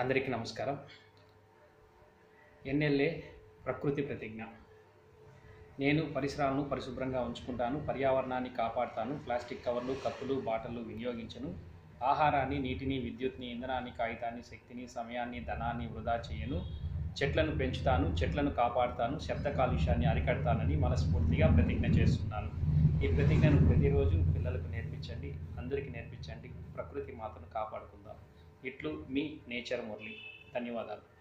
అందరికీ నమస్కారం ఎన్ఎల్ఏ ప్రకృతి ప్రతిజ్ఞ నేను పరిసరాలను పరిశుభ్రంగా ఉంచుకుంటాను పర్యావరణాన్ని కాపాడుతాను ప్లాస్టిక్ కవర్లు కప్పులు బాటలు వినియోగించను ఆహారాన్ని నీటిని విద్యుత్ని ఇంధనాన్ని కాగితాన్ని శక్తిని సమయాన్ని ధనాన్ని వృధా చేయను చెట్లను పెంచుతాను చెట్లను కాపాడుతాను శబ్ద కాలుష్యాన్ని అరికడతానని మనస్ఫూర్తిగా ప్రతిజ్ఞ చేస్తున్నాను ఈ ప్రతిజ్ఞను ప్రతిరోజు పిల్లలకు నేర్పించండి అందరికీ నేర్పించండి ప్రకృతి మాతను కాపాడుకుందాం ఇట్లు మీ నేచర్ మురళి ధన్యవాదాలు